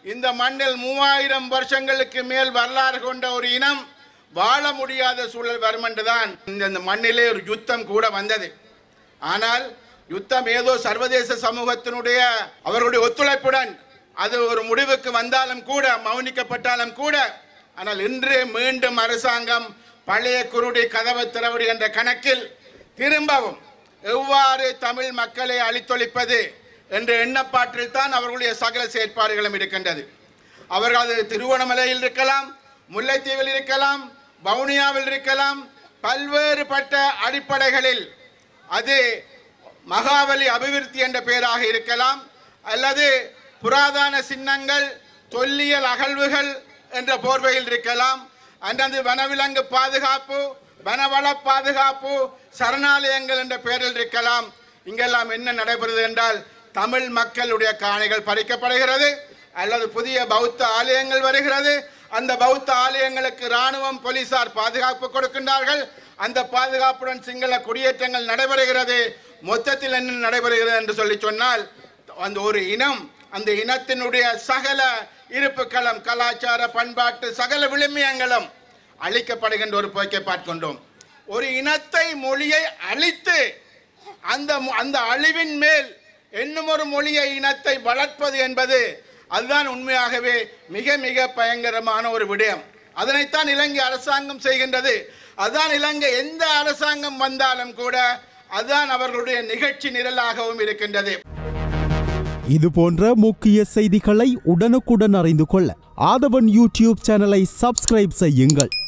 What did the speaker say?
இந்த மண்ணில் மூவாயிரம் வருஷங்களுக்கு மேல் வரலாறு கொண்ட ஒரு இனம் வாழ முடியாத சூழல் வரும் என்றுதான் இந்த இந்த மண்ணிலே ஒரு யுத்தம் கூட வந்தது ஆனால் யுத்தம் ஏதோ சர்வதேச சமூகத்தினுடைய அவர்களுடைய ஒத்துழைப்புடன் அது ஒரு முடிவுக்கு வந்தாலும் கூட மௌனிக்கப்பட்டாலும் கூட ஆனால் இன்று மீண்டும் அரசாங்கம் பழைய குருடி கதவு திறவுடி என்ற கணக்கில் திரும்பவும் எவ்வாறு தமிழ் மக்களை அழித்தொழிப்பது என்ற எண்ணப்பாட்டில் தான் அவர்களுடைய சகல செயற்பாடுகளும் இருக்கின்றது அவர்கள் அது திருவண்ணாமலையில் இருக்கலாம் முல்லைத்தீவில் இருக்கலாம் வவுனியாவில் இருக்கலாம் பல்வேறுபட்ட அடிப்படைகளில் அது மகாவலி அபிவிருத்தி என்ற பெயராக இருக்கலாம் அல்லது புராதன சின்னங்கள் தொல்லியல் அகழ்வுகள் என்ற போர்வையில் இருக்கலாம் அல்லது வனவிலங்கு பாதுகாப்பு வனவள பாதுகாப்பு சரணாலயங்கள் என்ற பெயரில் இருக்கலாம் இங்கெல்லாம் என்ன நடைபெறுது என்றால் தமிழ் மக்களுடைய காணிகள் பறிக்கப்படுகிறது அல்லது புதிய பௌத்த ஆலயங்கள் வருகிறது அந்த பௌத்த ஆலயங்களுக்கு ராணுவம் போலீசார் பாதுகாப்பு கொடுக்கின்றார்கள் அந்த பாதுகாப்புடன் சிங்கள குடியேற்றங்கள் நடைபெறுகிறது மொத்தத்தில் என்ன நடைபெறுகிறது என்று சொல்லி சொன்னால் அந்த ஒரு இனம் அந்த இனத்தினுடைய சகல இருப்புக்களம் கலாச்சார பண்பாட்டு சகல விழுமியங்களும் அழிக்கப்படுகின்ற ஒரு போக்கை பார்க்கின்றோம் ஒரு இனத்தை மொழியை அழித்து அந்த மொ- அந்த அழிவின் மேல் இன்னும் ஒரு மொழியை இனத்தை வளர்ப்பது என்பது அதுதான் உண்மையாகவே மிக மிக பயங்கரமான ஒரு விடயம் அதனைத்தான் இலங்கை அரசாங்கம் செய்கின்றது அதுதான் இலங்கை எந்த அரசாங்கம் வந்தாலும் கூட அதுதான் அவர்களுடைய நிகழ்ச்சி நிரலாகவும் இருக்கின்றது இது போன்ற முக்கிய செய்திகளை உடனுக்குடன் அறிந்து கொள்ள ஆதவன் யூடியூப் சேனலை சப்ஸ்கிரைப் செய்யுங்கள்